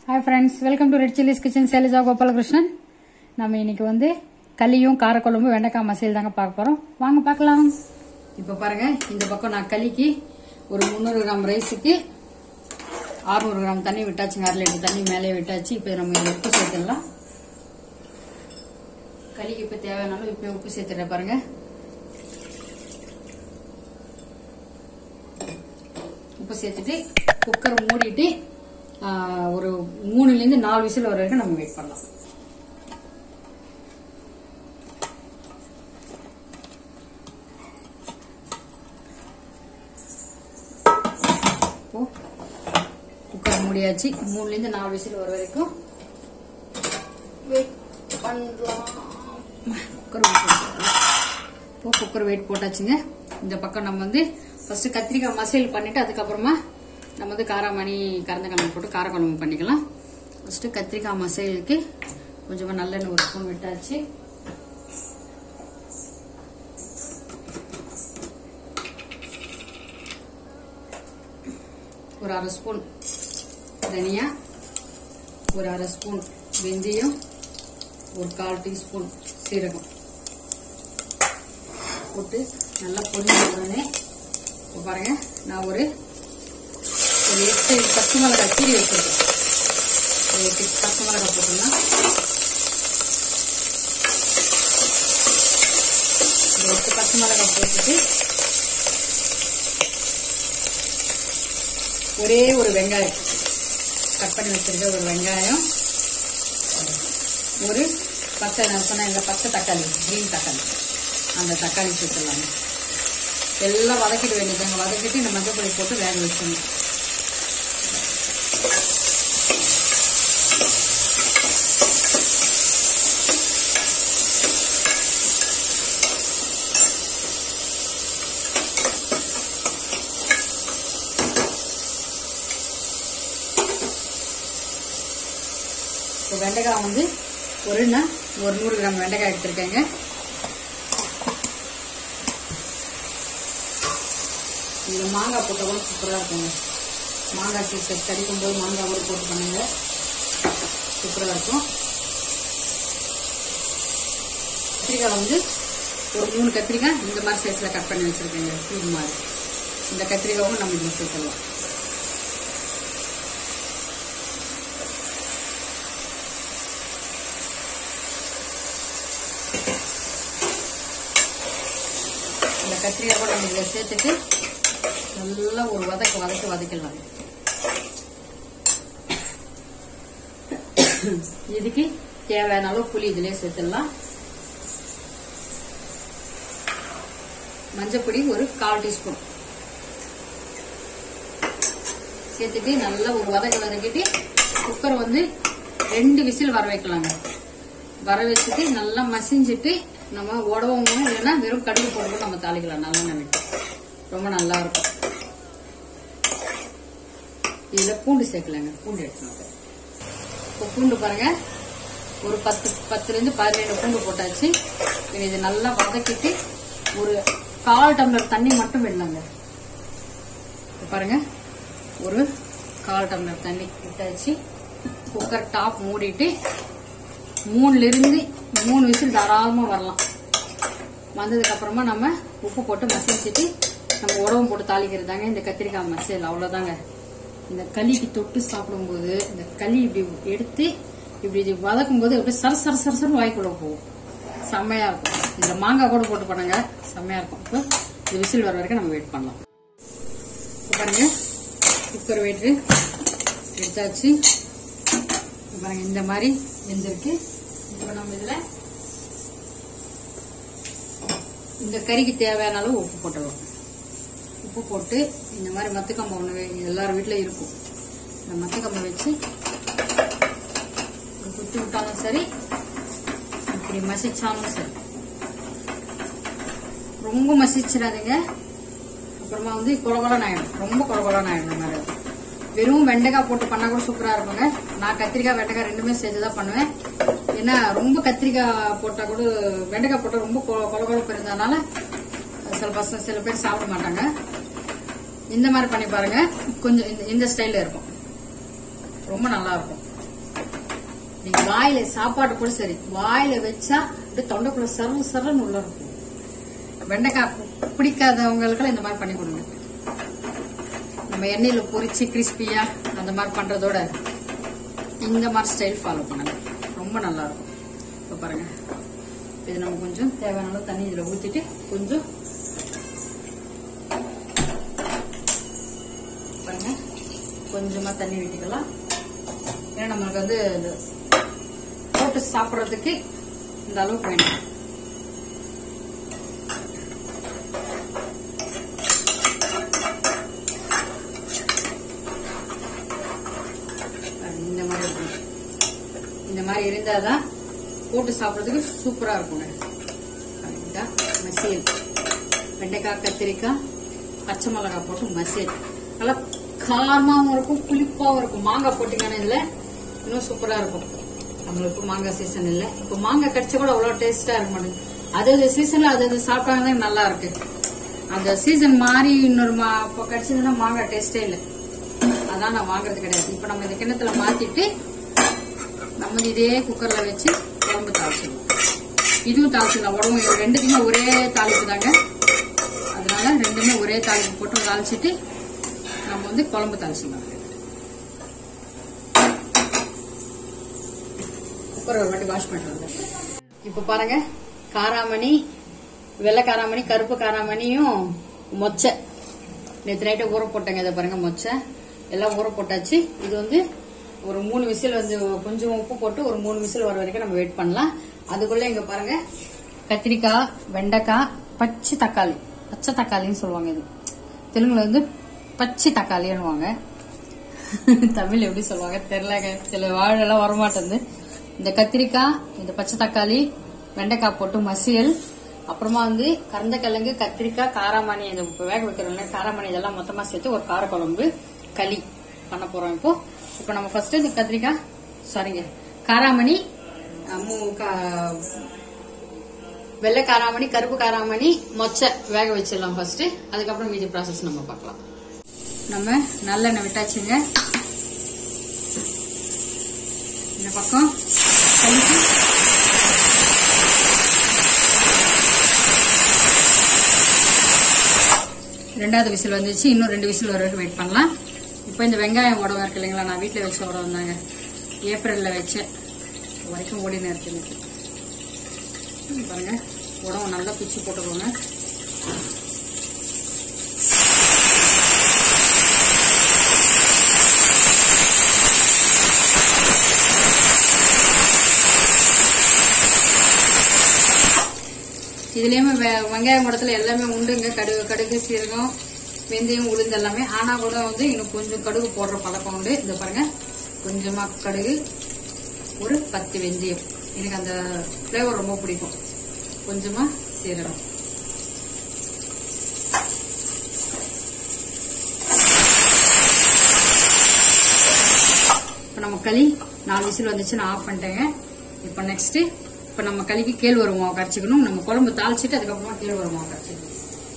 Hi friends welcome to red chillies kitchen Selija Gopalakrishnan நம்ம இன்னைக்கு வந்து களியும் காரக்குழம்பு வெண்டைக்காய் மசியல் தாங்க பார்க்க போறோம் வாங்க பார்க்கலாம் இப்போ பாருங்க இந்த பக்கம் நான் களிக்கு ஒரு முந்நூறு கிராம் ரைஸுக்கு 600 கிராம் தண்ணி விட்டாச்சுங்க அரை லிட்டர் தண்ணி மேலே விட்டாச்சு இப்போ நம்ம இதில் உப்பு சேர்த்துடலாம் களிக்கு இப்போ தேவையானாலும் இப்போ உப்பு சேர்த்துடுறேன் பாருங்க உப்பு சேர்த்துட்டு குக்கர் மூடிட்டு ஆ, ஒரு மூணுலேருந்து நாலு விசில் வர வரைக்கும் நம்ம வெயிட் பண்ணலாம் இப்போ குக்கர் மூடியாச்சு மூணுலேருந்து நாலு விசில் வர வரைக்கும் வெயிட் பண்ணலாம் குக்கர் வெயிட் போட்டுக்கலாம். இப்போ குக்கர் வெயிட் போட்டாச்சுங்க இந்த பக்கம் நம்ம வந்து ஃபர்ஸ்ட் கத்திரிக்காய் மசால் பண்ணிட்டு அதுக்கப்புறமா நம்ம வந்து காராமணி கறந்த கிழங்கு போட்டு காரக்குழம்பு பண்ணிக்கலாம் ஃபர்ஸ்ட் கத்திரிக்காய் மசாலுக்கு கொஞ்சமா நல்லெண்ணெய் ஒரு ஸ்பூன் விட்டாச்சு ஒரு அரை ஸ்பூன் தனியா ஒரு அரை ஸ்பூன் வெந்தயம் ஒரு கால் டீஸ்பூன் சீரகம் போட்டு நல்லா பொரிஞ்ச உடனே இப்போ பாருங்க நான் ஒரு ஒரு எட்டு பச்சை மிளகாய் கீரி வச்சிருக்கேன் ஒரு எட்டு பச்சை மிளகாய் போட்டோம்னா ஒரு எட்டு பச்சை மிளகாய் போட்டுட்டு ஒரே ஒரு வெங்காயம் கட் பண்ணி வச்சிருக்க ஒரு வெங்காயம் ஒரு பச்சை நான் சொன்னேன் இந்த பச்சை தக்காளி கிரீன் தக்காளி அந்த தக்காளி சேர்த்துடலாங்க எல்லாம் வதக்கிட வேண்டியதாங்க வதக்கிட்டு இந்த மஞ்சள் பொடி போட்டு வேக வச்சிடணும் இப்போ வெண்டைக்காய் வந்து ஒரு நான் ஒரு நூறு கிராம் வெண்டைக்காய் எடுத்திருக்கேங்க இது மாங்காய் போட்ட கூட சூப்பராக இருக்குங்க மாங்காய் சீசன் கடிக்கும் போது மாங்காய் கூட போட்டு பண்ணுங்க சூப்பராக இருக்கும் கத்திரிக்காய் வந்து ஒரு மூணு கத்திரிக்காய் இந்த மாதிரி சைஸில் கட் பண்ணி வச்சுருக்கேங்க இது மாதிரி இந்த கத்திரிக்காவும் நம்ம இதில் சேர்த்துடலாம் இந்த கத்திரிக்காய் கூட நம்ம இதில் சேர்த்துட்டு நல்லா ஒரு வதக்க வதக்க வதக்கலாம் இதுக்கு தேவையான அளவு புளி இதிலே சேர்த்துடலாம் மஞ்சப்பொடி ஒரு கால் டீஸ்பூன் சேர்த்துட்டு நல்லா ஒரு வதக்க வதக்கிட்டு குக்கர் வந்து ரெண்டு விசில் வர வைக்கலாங்க வர வச்சுட்டு நல்லா மசிஞ்சிட்டு நம்ம உடவும் இல்லைன்னா வெறும் கடுகு போட்டு நம்ம தாளிக்கலாம் நல்லா விட்டு ரொம்ப நல்லா இருக்கும் இதுல பூண்டு சேர்க்கலாங்க பூண்டு எடுத்துனாங்க இப்போ பூண்டு பாருங்க ஒரு பத்து பத்துல இருந்து பதினேழு பூண்டு போட்டாச்சு இனி இது நல்லா வதக்கிட்டு ஒரு கால் டம்ளர் தண்ணி மட்டும் விடலாங்க இப்போ பாருங்க ஒரு கால் டம்ளர் தண்ணி விட்டாச்சு குக்கர் டாப் மூடிட்டு மூணுல இருந்து மூணு விசில் தாராளமா வரலாம் வந்ததுக்கு அப்புறமா நம்ம உப்பு போட்டு மசிச்சுட்டு நம்ம உடம்பு போட்டு தாளிக்கிறது தாங்க இந்த கத்திரிக்காய் மசியல் அவ்வளவுதாங்க இந்த களிக்கு தொட்டு சாப்பிடும்போது இந்த களி இப்படி எடுத்து இப்படி இது வதக்கும் போது அப்படியே சர சர சர சர வாய்க்குள்ள போகும் செம்மையா இருக்கும் இதுல மாங்காய் கூட போட்டு பண்ணுங்க செம்மையா இருக்கும் இப்போ இந்த விசில் வர வரைக்கும் நம்ம வெயிட் பண்ணலாம் இப்போ பாருங்க குக்கர் வெயிட்டு எடுத்தாச்சு இப்போ பாருங்க இந்த மாதிரி வெந்திருக்கு இப்போ நம்ம இதுல இந்த கறிக்கு தேவையான அளவு உப்பு போட்டுருவோம் உப்பு போட்டு இந்த மாதிரி மத்துக்கம்பை ஒன்று எல்லார் வீட்டில் இருக்கும் இந்த மத்துக்கம்பை வச்சு ஒரு குத்தி விட்டாலும் சரி இப்படி மசிச்சாலும் சரி ரொம்ப மசிச்சிடாதீங்க அப்புறமா வந்து கொலகொலன்னு ஆயிடும் ரொம்ப கொலகொலன்னு ஆயிடும் இந்த மாதிரி வெறும் வெண்டைக்காய் போட்டு பண்ணா கூட சூப்பரா இருக்குங்க நான் கத்திரிக்காய் வெண்டைக்காய் ரெண்டுமே சேர்த்து தான் பண்ணுவேன் ஏன்னா ரொம்ப கத்திரிக்காய் போட்டா கூட வெண்டைக்காய் போட்டா ரொம்ப கொ- கொலகொலப்பு இருந்ததுனால சில பசங்க சில பேர் சாப்பிட மாட்டாங்க இந்த மாதிரி பண்ணி பாருங்க கொஞ்சம் இந்த- இந்த ஸ்டைல்ல இருக்கும் ரொம்ப நல்லா இருக்கும் நீங்க வாயில சாப்பாடு கூட சரி வாயில வச்சா அப்படியே தொண்டைக்குள்ள சர்வ சரன்னு உள்ள இருக்கும் வெண்டைக்காய் பி- பிடிக்காதவங்களுக்கெல்லாம் இந்த மாதிரி பண்ணி கொடுங்க நம்ம எண்ணெயில பொரிச்சு கிறிஸ்பியா அந்த மாதிரி பண்றதோட இந்த மாதிரி ஸ்டைல் ஃபாலோ பண்ணுங்க ரொம்ப நல்லா இருக்கும் இப்போ பாருங்க இது நம்ம கொஞ்சம் தேவையான அளவு தண்ணி இதுல ஊத்திட்டு கொஞ்சம் பாருங்க கொஞ்சமா தண்ணி ஊத்திக்கலாம் ஏன்னா நம்மளுக்கு வந்து இது போட்டு சாப்பிடுறதுக்கு இந்த அளவுக்கு வேணும் பாருங்க, இந்த மாதிரி இருக்கணும். இந்த மாதிரி இருந்தாதான் போட்டு சாப்பிடுறதுக்கு சூப்பரா இருக்குங்க பாருங்க, மசியல் வெண்டைக்காய் கத்திரிக்காய் பச்சை மிளகாய் போட்டு மசியல் நல்லா காரமாவும் இருக்கும் புளிப்பாவும் இருக்கும் மாங்காய் போட்டீங்கன்னா இதுல இன்னும் சூப்பரா இருக்கும் நம்மளுக்கு மாங்காய் சீசன் இல்ல இப்ப மாங்காய் கடிச்சா கூட அவ்வளவு டேஸ்டா இருக்க மாட்டேங்குது அது அது சீசன்ல அது அது சாப்பிட்டாங்க நல்லா இருக்கு அந்த சீசன் மாறி இன்னொரு மா இப்போ கடிச்சதுன்னா மாங்காய் டேஸ்டே இல்லை அதான் நான் வாங்குறது கிடையாது இப்ப நம்ம இந்த கிண்ணத்துல மாத்திட்டு நம்ம இதே குக்கர்ல வச்சு குழம்பு தாளிச்சிடலாம் இதுவும் தாளிச்சிடலாம் உடம்பு இது ரெண்டுக்குமே ஒரே தாளிப்பு தாங்க அதனால ரெண்டுமே ஒரே தாளிப்பு போட்டு தாளிச்சிட்டு நம்ம வந்து குழம்பு தாளிச்சிடலாம் குக்கர் ஒரு வாட்டி வாஷ் பண்ணிட்டு வந்தேன் இப்ப பாருங்க காராமணி வெள்ளை காராமணி கருப்பு காராமணியும் மொச்சை நேற்று நைட்டை ஊற போட்டேங்க இதை பாருங்க மொச்சை எல்லாம் ஊற போட்டாச்சு இது வந்து ஒரு மூணு விசில் வந்து கொஞ்சம் உப்பு போட்டு ஒரு மூணு விசில் வர வரைக்கும் நம்ம வெயிட் பண்ணலாம் அதுக்குள்ள இங்க பாருங்க கத்திரிக்காய் வெண்டைக்காய் பச்சை தக்காளி பச்சை தக்காளின்னு சொல்லுவாங்க இது தெலுங்குல வந்து பச்சை தக்காளின்னுவாங்க தமிழ் எப்படி சொல்லுவாங்க தெரியலங்க சில வாழெல்லாம் வரமாட்டேங்குது இந்த கத்திரிக்காய் இந்த பச்சை தக்காளி வெண்டைக்காய் போட்டு மசியல் அப்புறமா வந்து கரந்தக்கிழங்கு கத்திரிக்காய் காராமணி இந்த வேக வைக்கிறோம்ல காராமணி இதெல்லாம் மொத்தமா சேர்த்து ஒரு காரக்குழம்பு களி பண்ண போறோம் இப்போ இப்போ நம்ம ஃபர்ஸ்ட் இந்த கத்திரிக்காய் சாரிங்க காராமணி அஹ், மூ- கா- வெள்ளை காராமணி கருப்பு காராமணி மொச்சை வேக வச்சிடலாம் ஃபர்ஸ்ட் அதுக்கப்புறம் மீதி ப்ராசஸ் நம்ம பார்க்கலாம் நம்ம நல்லெண்ணெய் விட்டாச்சுங்க இந்த பக்கம் கழுவி ரெண்டாவது விசில் வந்துச்சு இன்னும் ரெண்டு விசில் வர வரைக்கும் வெயிட் பண்ணலாம் இப்போ இந்த வெங்காயம் உடம்பு இருக்கு இல்லைங்களா நான் வீட்டில் வச்ச உடம்பு தாங்க ஏப்ரலில் வச்சேன் இது வரைக்கும் ஓடினு இருக்கு எனக்கு இது பாருங்க உடம்பு நல்லா பிச்சு போட்டுக்கோங்க இதுலயுமே வெ- வெங்காயம் படத்துல எல்லாமே உண்டுங்க கடுகு கடுகு சீரகம் வெந்தயம் உளுந்து எல்லாமே ஆனா கூட வந்து இன்னும் கொஞ்சம் கடுகு போடுற பழக்கம் உண்டு இந்த பாருங்க கொஞ்சமா கடுகு ஒரு பத்து வெந்தயம் எனக்கு அந்த ஃப்ளேவர் ரொம்ப பிடிக்கும் கொஞ்சமா சீரகம் இப்போ நம்ம களி நாலு விசில் வந்துச்சு நான் ஆஃப் பண்ணிட்டேங்க இப்போ நெக்ஸ்ட் இப்போ நம்ம களிக்கு கேழ்வரகு மாவு கரைச்சிக்கணும் நம்ம குழம்பு தாளிச்சிட்டு அதுக்கப்புறமா கேழ்வரகு மாவு கரைச்சிக்கணும்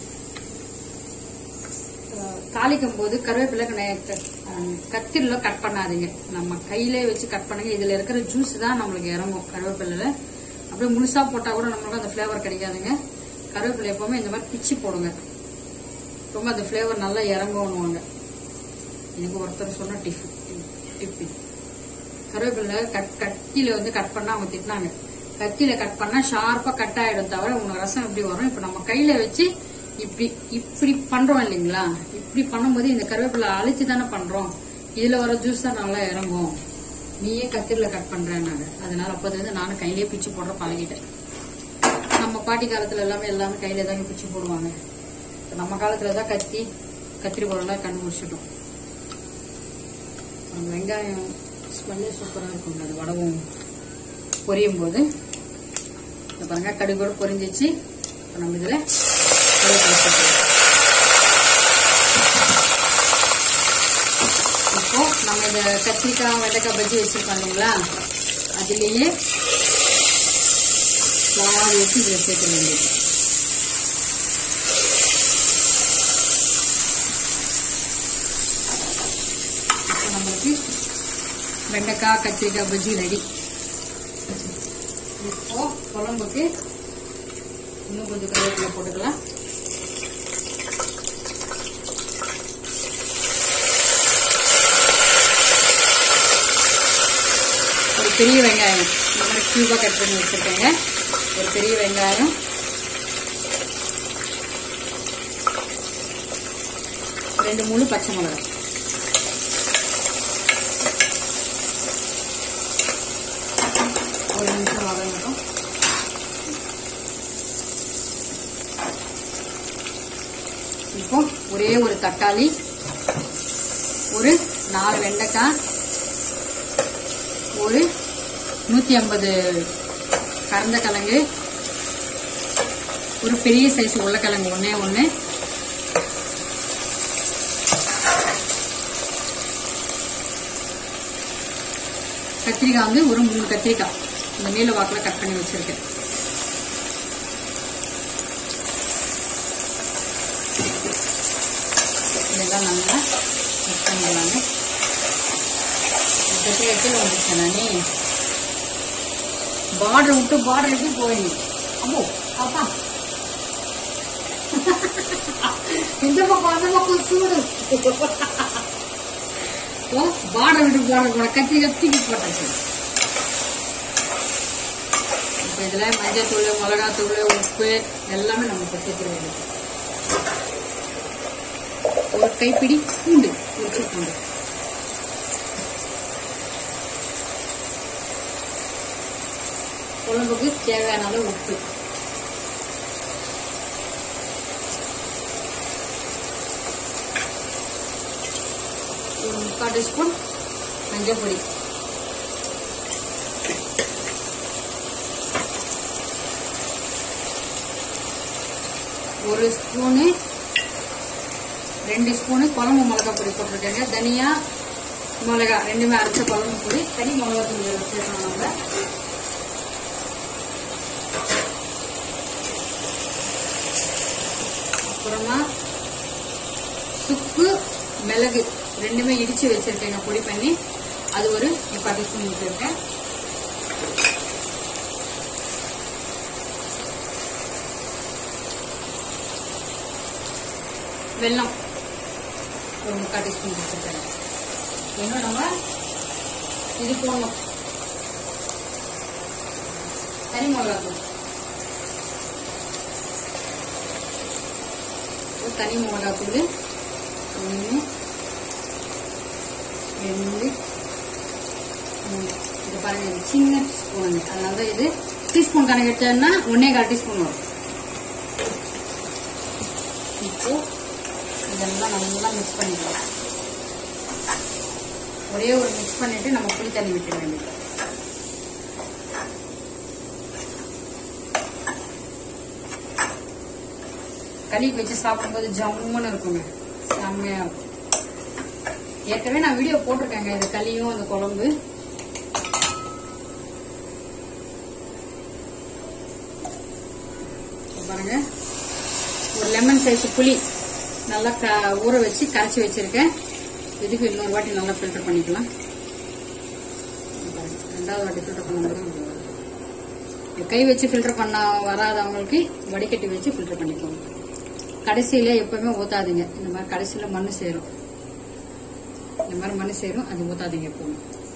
அஹ் தாளிக்கும் போது கருவேப்பிலை கத்திரில கட் பண்ணாதீங்க நம்ம கையிலே வச்சு கட் பண்ணுங்க இதுல இருக்கிற ஜூஸ் தான் நம்மளுக்கு இறங்கும் கருவேப்பிலையில அப்படியே முழுசா போட்டா கூட நம்மளுக்கு அந்த ஃபிளேவர் கிடைக்காதுங்க கருவேப்பிலை எப்பவுமே இந்த மாதிரி பிச்சு போடுங்க ரொம்ப அந்த ஃபிளேவர் நல்லா இறங்கும்னுவாங்க எனக்கு ஒருத்தர் சொன்ன டிஃப் டிப் இது. கருவேப்பிலை கட் கத்தியில வந்து கட் பண்ணா அவங்க திட்டினாங்க கத்தியில கட் பண்ணா ஷார்ப்பா கட் ஆயிடும் தவிர உனக்கு ரசம் எப்படி வரும் இப்ப நம்ம கையில வச்சு இப்படி இப்படி பண்றோம் இல்லைங்களா இப்படி பண்ணும்போது இந்த கருவேப்பிலை அழிச்சு தானே பண்றோம் இதுல வர ஜூஸ் தான் நல்லா இறங்கும் நீயே கத்திரில கட் பண்றேன்னாங்க அதனால அப்போது வந்து நானும் கையிலேயே பிச்சு போடுற பழகிட்டேன் நம்ம பாட்டி காலத்துல எல்லாமே எல்லாமே கையில தாங்க பிச்சு போடுவாங்க இப்ப நம்ம காலத்துல தான் கத்தி கத்திரி பழம்லாம் கண்டுபிடிச்சிட்டோம் அந்த வெங்காயம் ஸ்மெல்லே சூப்பராக இருக்குங்க அது வடவும் பொரியும் போது இந்த பாருங்க கடுகோடு பொரிஞ்சிச்சு இப்போ நம்ம இதில் இப்போ நம்ம இந்த கத்திரிக்காய் வெண்டைக்காய் பஜ்ஜி வச்சிருக்கோம் இல்லைங்களா அதுலேயே பாதி வச்சு இதில் சேர்க்க வேண்டியது இப்போ நம்மளுக்கு வெண்டைக்காய் கத்திரிக்காய் பஜ்ஜி ரெடி குழம்புக்கு இன்னும் கொஞ்சம் கருவேப்பிலை போட்டுக்கலாம் ஒரு பெரிய வெங்காயம் இந்த மாதிரி கியூபா கட் பண்ணி வச்சிருக்கேங்க ஒரு பெரிய வெங்காயம் ரெண்டு மூணு பச்சை மிளகாய் ஒரு நிமிஷம் வதங்கட்டும் இப்போ ஒரே ஒரு தக்காளி ஒரு நாலு வெண்டைக்காய் ஒரு நூத்தி ஐம்பது கறந்த கிழங்கு ஒரு பெரிய சைஸ் உருளைக்கிழங்கு ஒண்ணே ஒன்று கத்திரிக்காய் வந்து ஒரு மூணு கத்திரிக்காய் இந்த நீல வாக்கில் கட் பண்ணி வச்சிருக்கேன் இதெல்லாம் நல்லா மிக்ஸ் பண்ணிடலாங்க கத்திரிக்காய் வந்துச்சு நானே பார்டர் விட்டு பார்டர் விட்டு போயிடுங்க அம்மோ அப்பா இந்த பக்கம் அந்த பக்கம் சூடு ஓ பார்டர் விட்டு பார்டர் போட கத்தி கத்திக்கு போட்டாச்சு இப்போ இதில் மஞ்சள் தூள் மிளகாத்தூள் உப்பு எல்லாமே நம்ம சேர்த்துக்க வேண்டியது ஒரு கைப்பிடி பூண்டு உரிச்சு பூண்டு குழம்புக்கு தேவையான அளவு உப்பு ஒரு முக்கால் டீஸ்பூன் மஞ்சள் பொடி ஒரு ஸ்பூனு ரெண்டு ஸ்பூனு குழம்பு மிளகா பொடி போட்டிருக்கேங்க தனியா மிளகா ரெண்டுமே அரைச்ச குழம்பு பொடி தனி மிளகா தூள் சேர்க்கணும் நம்ம அப்புறமா சுக்கு மிளகு ரெண்டுமே இடிச்சு வச்சிருக்கேங்க பொடி பண்ணி அது ஒரு முக்கால் டீஸ்பூன் வச்சிருக்கேன் வெல்லம் ஒரு முக்கால் டீஸ்பூன் வச்சிருக்கேன் இன்னும் நம்ம இது போடணும் தனி மிளகாத்தூள் ஒரு தனி மிளகாத்தூள் ஒன்று ரெண்டு மூணு இது பாருங்க இது சின்ன ஸ்பூன் அதனால தான் இது டீஸ்பூன் கணக்கு எடுத்தோம்னா ஒன்னே கால் டீஸ்பூன் வரும் இப்போ இதெல்லாம் நல்லா மிக்ஸ் பண்ணிக்கலாம் ஒரே ஒரு மிக்ஸ் பண்ணிட்டு நம்ம புளி தண்ணி விட்டுட வேண்டியது களிக்கு வச்சு சாப்பிடும்போது ஜம்முன்னு இருக்குங்க செம்மையா இருக்கும் ஏற்கனவே நான் வீடியோ போட்டிருக்கேங்க இது களியும் அந்த குழம்பு இப்ப பாருங்க ஒரு லெமன் சைஸ் புளி நல்லா க- ஊற வச்சு கரைச்சி வச்சிருக்கேன் இதுக்கு இன்னொரு வாட்டி நல்லா ஃபில்டர் பண்ணிக்கலாம் இப்ப பாருங்க, ரெண்டாவது வாட்டி ஃபில்டர் பண்ணும்போது இது கை வச்சு ஃபில்டர் பண்ண வராதவங்களுக்கு வடிகட்டி வச்சு ஃபில்டர் பண்ணிக்கோங்க கடைசியில எப்பவுமே ஊத்தாதீங்க இந்த மாதிரி கடைசியில மண்ணு சேரும் இந்த மாதிரி மண்ணு சேரும் அது ஊத்தாதீங்க எப்பவுமே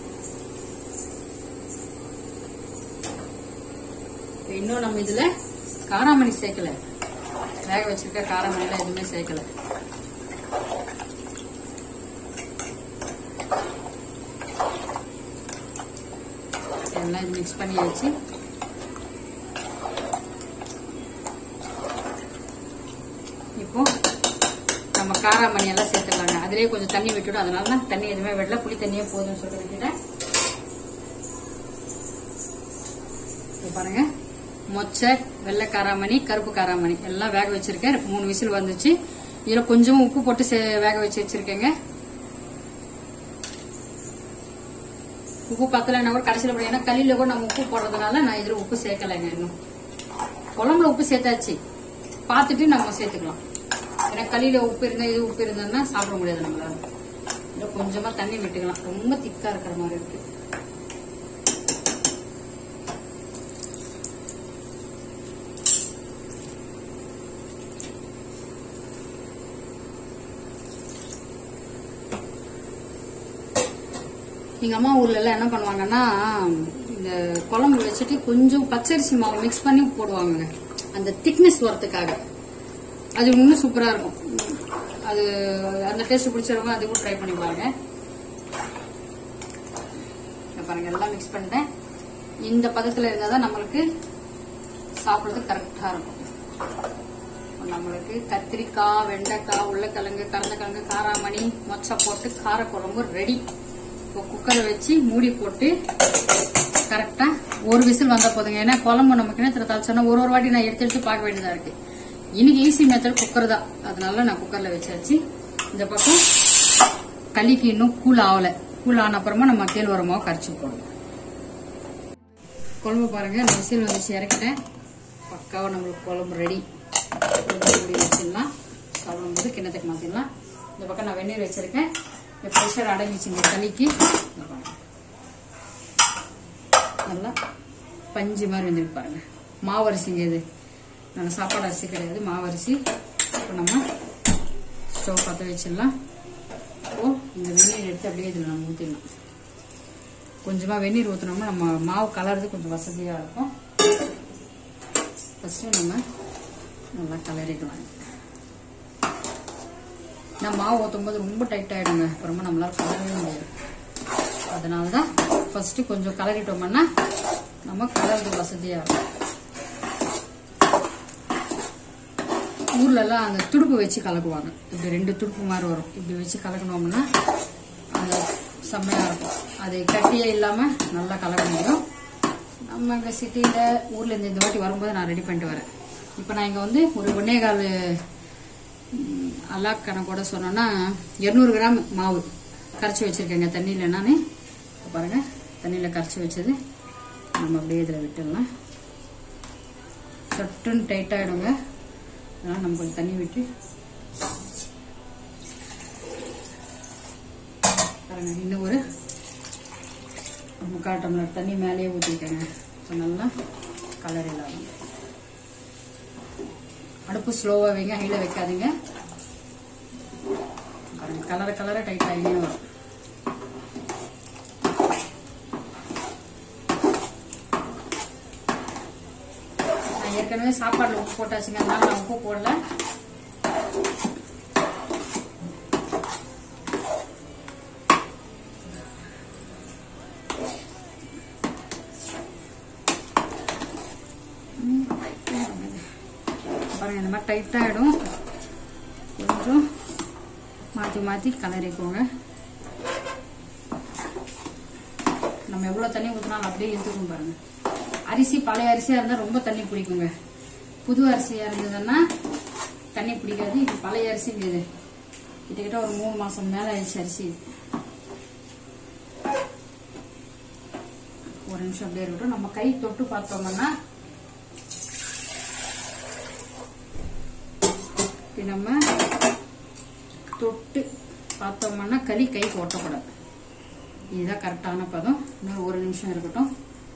இப்ப இன்னும் நம்ம இதுல காராமணி சேர்க்கல வேக வச்சிருக்க காராமணிலாம் எதுவுமே சேர்க்கல எல்லாம் மிக்ஸ் பண்ணி வச்சு இப்போ நம்ம காராமணி எல்லாம் சேர்த்துக்கலாங்க அதுலயே கொஞ்சம் தண்ணி விட்டுடும் அதனால தான் தண்ணி எதுவுமே விடல புளி தண்ணியே போதும்னு சொல்லிட்டு விட்டுட்டேன் இப்போ பாருங்க மொச்சை வெள்ளை காராமணி கருப்பு காராமணி எல்லாம் வேக வச்சிருக்கேன் மூணு விசில் வந்துச்சு இதுல கொஞ்சம் உப்பு போட்டு சே- வேக வச்சு வச்சிருக்கேங்க உப்பு பத்தலைன்னா கூட கடைசியில் போட ஏன்னா களியில கூட நம்ம உப்பு போடுறதுனால நான் இதுல உப்பு சேர்க்கலைங்க இன்னும் குழம்புல உப்பு சேர்த்தாச்சு பார்த்துட்டு நம்ம சேர்த்துக்கலாம் ஏன்னா களியில உப்பு இருந்தா இது உப்பு இருந்ததுன்னா சாப்பிட முடியாது நம்மளால இதுல கொஞ்சமா தண்ணி விட்டுக்கலாம் ரொம்ப திக்கா இருக்கிற மாதிரி இருக்கு எங்க அம்மா ஊர்ல எல்லாம் என்ன பண்ணுவாங்கன்னா இந்த குழம்பு வச்சுட்டு கொஞ்சம் பச்சரிசி மாவு மிக்ஸ் பண்ணி போடுவாங்க அந்த திக்னஸ் வரதுக்காக அது இன்னும் சூப்பரா இருக்கும் அது அந்த டேஸ்ட் பிடிச்சவங்க அது கூட ட்ரை பண்ணி பாருங்க இங்க பாருங்க எல்லாம் மிக்ஸ் பண்ணிட்டேன் இந்த பதத்துல இருந்தா தான் நம்மளுக்கு சாப்பிடுறதுக்கு கரெக்டா இருக்கும் நம்மளுக்கு கத்திரிக்காய் வெண்டைக்காய் உருளைக்கிழங்கு கரந்தக்கிழங்கு காராமணி மொச்சை போட்டு காரக்குழம்பு ரெடி இப்போ குக்கரை வச்சு மூடி போட்டு கரெக்டா ஒரு விசில் வந்தா போதுங்க ஏன்னா குழம்பு நமக்கு என்ன தாளிச்சோன்னா ஒரு ஒரு வாட்டி நான் எடுத்து எடுத்து பார்க்க வேண்டியதா இருக்கு இன்னைக்கு ஈஸி மெத்தட் குக்கர் தான் அதனால நான் குக்கர்ல வச்சாச்சு இந்த பக்கம் களிக்கு இன்னும் கூல் ஆகல கூல் ஆன அப்புறமா நம்ம கேழ்வரமாவை கரைச்சி போடணும் குழம்பு பாருங்க நான் விசில் வந்துச்சு இறக்கிட்டேன் பக்காவா நம்மளுக்கு குழம்பு ரெடி மூடி வச்சிடலாம் சாப்பிடும்போது கிண்ணத்துக்கு மாத்திடலாம் இந்த பக்கம் நான் வெந்நீர் வச்சிருக்கேன் இந்த ப்ரெஷர் அடங்கிச்சுங்க களிக்கு இந்த பாருங்க. நல்லா பஞ்சு மாதிரி வந்துருக்கு பாருங்க மாவரிசிங்க இது நல்ல சாப்பாடு அரிசி கிடையாது மாவரிசி இப்போ நம்ம ஸ்டவ் பற்ற வச்சிடலாம் இப்போ இந்த வெந்நீர் எடுத்து அப்படியே இதில் நம்ம ஊற்றிடலாம் கொஞ்சமாக வெந்நீர் ஊற்றினோம்னா நம்ம மாவு கலர்றது கொஞ்சம் வசதியாக இருக்கும் ஃபஸ்ட்டு நம்ம நல்லா கலரிக்கலாம் நான் மாவு ஊற்றும் போது ரொம்ப டைட் ஆகிடுங்க அப்புறமா நம்மளால கலரவே முடியாது அதனால தான் ஃபஸ்ட்டு கொஞ்சம் கலரிட்டோம்னா நம்ம கலர்றது வசதியாக இருக்கும் ஊர்ல எல்லாம் அந்த துடுப்பு வச்சு கலக்குவாங்க இப்படி ரெண்டு துடுப்பு மாதிரி வரும் இப்படி வச்சு கலக்கணும்னா அந்த செம்மையா இருக்கும் அது கட்டியே இல்லாம நல்லா கலக்க முடியும் நம்ம இங்க சிட்டியில ஊர்ல இருந்து இந்த வாட்டி வரும்போது நான் ரெடி பண்ணிட்டு வரேன் இப்போ நான் இங்க வந்து ஒரு ஒன்னே கால் ம், அலாக் கணக்கோட சொன்னோன்னா இருநூறு கிராம் மாவு கரைச்சி வச்சிருக்கேங்க தண்ணியில் நான் பாருங்க தண்ணியில் கரைச்சி வச்சது நம்ம அப்படியே இதில் விட்டுடலாம் சட்டுன்னு டைட் ஆகிடுங்க அதனால் நம்ம கொஞ்சம் தண்ணி விட்டு பாருங்க இன்னும் ஒரு முக்கால் டம்ளர் தண்ணி மேலேயே ஊற்றிருக்கேங்க இப்போ நல்லா கலர் இல்லாமல் அடுப்பு ஸ்லோவாக வைங்க ஹையில் வைக்காதீங்க பாருங்க கலர கலர டைட் ஆகினே வரும் நான் ஏற்கனவே சாப்பாடுல உப்பு போட்டாச்சுங்க அதனால நான் உப்பு போடல பாருங்க இந்த மாதிரி டைட் ஆயிடும் கொஞ்சம் மாற்றி மாற்றி கலரிக்கோங்க நம்ம எவ்வளோ தண்ணி ஊற்றினாலும் அப்படியே இழுத்துக்கும் பாருங்க அரிசி பழைய அரிசியாக இருந்தால் ரொம்ப தண்ணி பிடிக்குங்க புது அரிசியாக இருந்ததுன்னா தண்ணி பிடிக்காது இது பழைய அரிசி இது கிட்டத்தட்ட ஒரு மூணு மாசம் மேல ஆயிடுச்சு அரிசி இது. ஒரு நிமிஷம் அப்படியே இருக்கட்டும் நம்ம கை தொட்டு பார்த்தோம்னா இப்படி நம்ம தொட்டு பார்த்தோம்னா களி கைக்கு ஒட்டக்கூடாது இதுதான் கரெக்டான பதம் இன்னும் ஒரு நிமிஷம் இருக்கட்டும்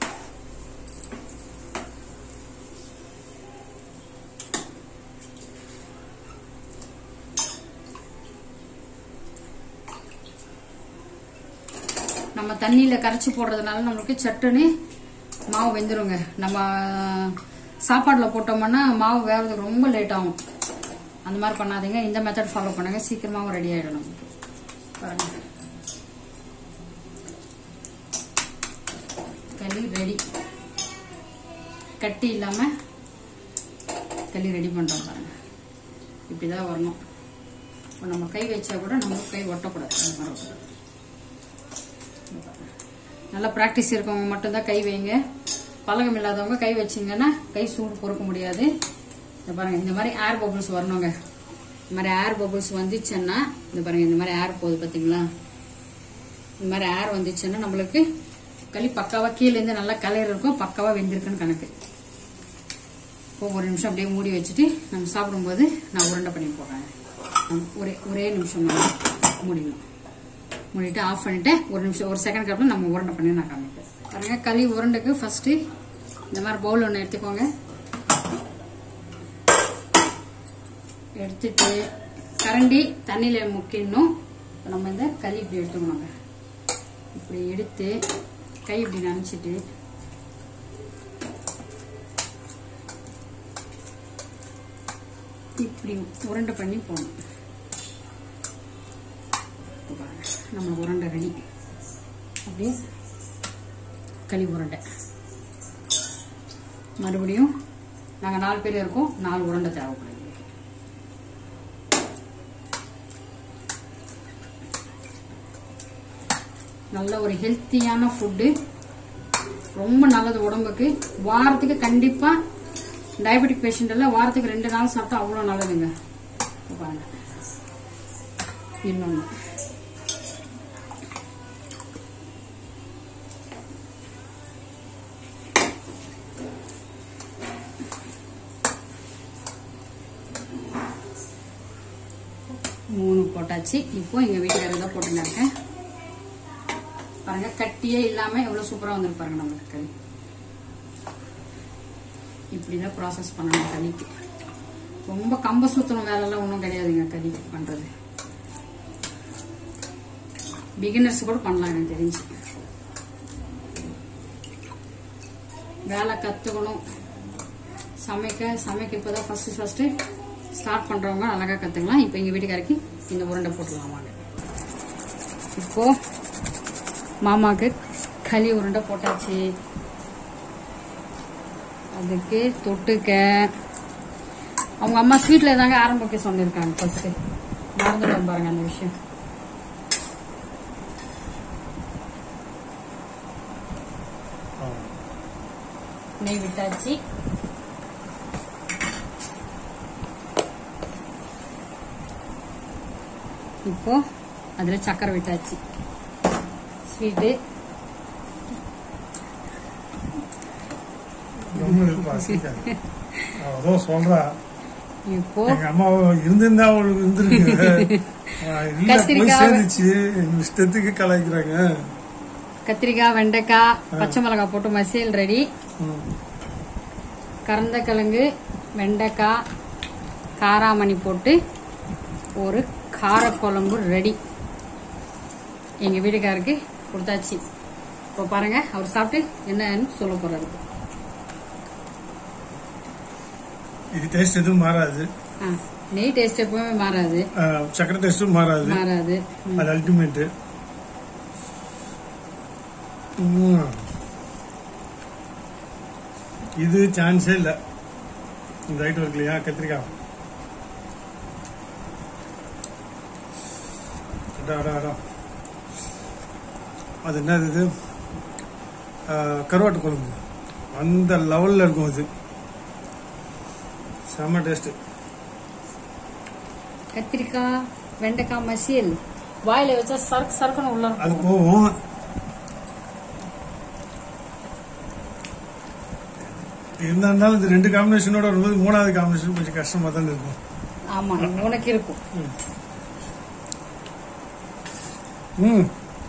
நம்ம தண்ணியில கரைச்சி போடுறதுனால நம்மளுக்கு சட்டுன்னு மாவு வெந்துருங்க நம்ம சாப்பாடுல போட்டோம்னா மாவு வேகிறதுக்கு ரொம்ப லேட் ஆகும் அந்த மாதிரி பண்ணாதீங்க இந்த மெத்தட் ஃபாலோ பண்ணுங்க சீக்கிரமாவும் ரெடி ஆயிடும் நமக்கு பாருங்க களி ரெடி கட்டி இல்லாம களி ரெடி பண்றோம் பாருங்க இப்படிதான் வரணும் இப்போ நம்ம கை வச்சா கூட நமக்கு கை ஒட்டக்கூடாது அந்த மாதிரி ஒட்டக்கூடாது நல்லா ப்ராக்டிஸ் இருக்கவங்க மட்டும்தான் கை வைங்க பழக்கம் இல்லாதவங்க கை வச்சிங்கன்னா கை சூடு பொறுக்க முடியாது இந்த பாருங்க இந்த மாதிரி ஏர் பபிள்ஸ் வரணுங்க இந்த மாதிரி ஏர் பபிள்ஸ் வந்துச்சுன்னா இந்த பாருங்க இந்த மாதிரி ஏர் போகுது பாத்தீங்களா இந்த மாதிரி ஏர் வந்துச்சுன்னா நம்மளுக்கு களி பக்காவா கீழே இருந்து நல்லா கலர் இருக்கும் பக்காவா வெந்திருக்குன்னு கணக்கு இப்போ ஒரு நிமிஷம் அப்படியே மூடி வச்சுட்டு நம்ம சாப்பிடும்போது நான் உருண்டை பண்ணி போடுறேன் ஒரே ஒரே நிமிஷம் தான் மூடிடணும் மூடிட்டு ஆஃப் பண்ணிட்டு ஒரு நிமிஷம் ஒரு செகண்ட் அப்புறம் நம்ம உருண்டை பண்ணி நான் காமிப்பேன் பாருங்க களி உருண்டைக்கு ஃபர்ஸ்ட் இந்த மாதிரி பவுல் ஒன்று எடுத்துக்கோங்க எடுத்துட்டு கரண்டி தண்ணியில முக்கிடணும் இப்ப நம்ம இந்த களி இப்படி எடுத்துக்கணுங்க இப்படி எடுத்து கை இப்படி நனைச்சிட்டு இப்படி உருண்டை பண்ணி போகணும் இப்ப பாருங்க, நம்ம உருண்டை ரெடி அப்படியே களி உருண்டை மறுபடியும் நாங்கள் நாலு பேர் இருக்கோம் நாலு உருண்டை தேவைப்படுது எங்களுக்கு. நல்ல ஒரு ஹெல்த்தியான ஃபுட்டு ரொம்ப நல்லது உடம்புக்கு வாரத்துக்கு கண்டிப்பா டயபெட்டிக் பேஷண்ட் எல்லாம் வாரத்துக்கு ரெண்டு நாள் சாப்பிட்டா அவ்வளோ நல்லதுங்க இப்ப பாருங்க இன்னொன்று மூணு போட்டாச்சு இப்போ எங்க வீட்டுக்காரர் தான் போட்டுன்னு இருக்கேன் பாருங்க கட்டியே இல்லாம எவ்வளவு சூப்பரா வந்துருக்கு பாருங்க நம்மளுக்கு களி இப்படிதான் ப்ராசஸ் பண்ணணும் களிக்கு ரொம்ப கம்ப சுத்தணும் வேலைலாம் ஒன்றும் கிடையாதுங்க களி பண்றது பிகினர்ஸ் கூட பண்ணலாம் எனக்கு தெரிஞ்சு வேலை கத்துக்கணும் சமைக்க சமைக்க இப்பதான் ஃபர்ஸ்ட் ஃபர்ஸ்ட் ஸ்டார்ட் பண்றவங்க அழகா கத்துக்கலாம் இப்போ எங்க வீட்டுக்காரருக்கு இந்த உருண்டை போட்டுடலாம் வாங்க இப்போ மாமாக்கு களி உருண்டை போட்டாச்சு அதுக்கு தொட்டுக்க அவங்க அம்மா ஸ்வீட்ல தாங்க ஆரம்பிக்க சொல்லியிருக்காங்க ஃபர்ஸ்ட் மறந்துடும் பாருங்க அந்த விஷயம் நெய் விட்டாச்சு இப்போ அதுல சக்கரை விட்டாச்சு ஸ்வீட்டு ரொம்ப பசிக்காது. அவ ஏதோ சொல்றா இப்போ எங்க அம்மா இருந்திருந்தா அவளுக்கு இருந்திருக்கு ஆ, இல்ல போய் கத்திரிக்காய் சேர்ந்துச்சு எங்க இஷ்டத்துக்கு கலாய்க்கிறாங்க கத்திரிக்காய் வெண்டைக்காய் பச்சை மிளகாய் போட்டு மசியல் ரெடி ம். கறந்தக்கிழங்கு வெண்டைக்காய் காராமணி போட்டு ஒரு காரக்குழம்பு ரெடி எங்க வீட்டுக்காருக்கு கொடுத்தாச்சு இப்போ பாருங்க அவர் சாப்பிட்டு என்னன்னு சொல்ல போறாரு இது டேஸ்ட் எதுவும் மாறாது ஆ, நெய் டேஸ்ட் எப்பவுமே மாறாது ஆ, சக்கரை டேஸ்டும் மாறாது மாறாது ம். அது அல்டிமேட் இது சான்ஸே இல்ல இந்த ஐட்டம் இருக்கு இல்லையா கத்திரிக்காய் அடா, அடா, அடா. அது என்னது இது ஆ, கருவாட்டு குழம்பு அந்த லெவல்ல இருக்கும் அது செம்ம டேஸ்ட் கத்திரிக்காய் வெண்டைக்காய் மசியல் வாயில வச்சா சரக்கு சரக்குன்னு உள்ள அது இருக்கும் போகும் இருந்தாலும் இந்த ரெண்டு காம்பினேஷனோட வரும்போது மூணாவது காம்பினேஷன் கொஞ்சம் கஷ்டமா தான் இருக்கும் ஆமா உனக்கு இருக்கும் ம்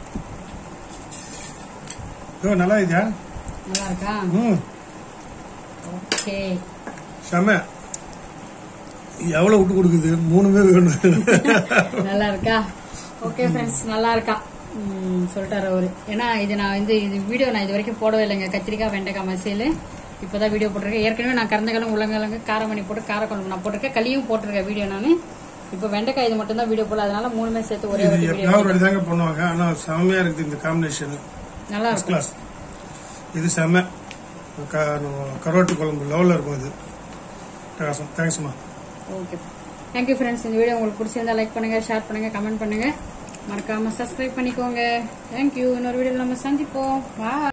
ஐயோ நல்லா இதா நல்லா இருக்கா ம் ஓகே செம எவ்வளவு விட்டு கொடுக்குது மூணுமே வேணும் நல்லா இருக்கா ஓகே ஃப்ரெண்ட்ஸ் நல்லா இருக்கா ம், சொல்லிட்டாரு அவரு ஏன்னா இது நான் வந்து இது வீடியோ நான் இது வரைக்கும் போடவே இல்லைங்க கத்திரிக்காய் வெண்டைக்காய் மசியல் இப்போதான் வீடியோ போட்டிருக்கேன் ஏற்கனவே நான் கறந்தக்கிழங்கு உலங்கிழங்கு காரமணி போட்டு காரக்குழம்பு நான் போட்டிருக்கேன் களியும் போட்டிருக்கேன் வீடியோ நான் இப்போ வெண்டைக்காய் இது மட்டும் தான் வீடியோ போடல அதனால மூணுமே சேர்த்து ஒரே இது ஒரு வீடியோ எப்பயாவது ஒரு தாங்க பண்ணுவாங்க ஆனா செமையா இருக்குது இந்த காம்பினேஷன் நல்லா ஃபர்ஸ்ட் இருக்கும் கிளாஸ் இது செம்ம க- நம்ம கருவாட்டு குழம்பு லெவலில் இருக்கும் இது தேங்க்ஸ்மா ஓகே தேங்க்யூ ஃப்ரெண்ட்ஸ் இந்த வீடியோ உங்களுக்கு பிடிச்சிருந்தா லைக் பண்ணுங்க ஷேர் பண்ணுங்க கமெண்ட் பண்ணுங்க மறக்காம சப்ஸ்கிரைப் பண்ணிக்கோங்க தேங்க்யூ இன்னொரு வீடியோவில் நம்ம சந்திப்போம் பாய்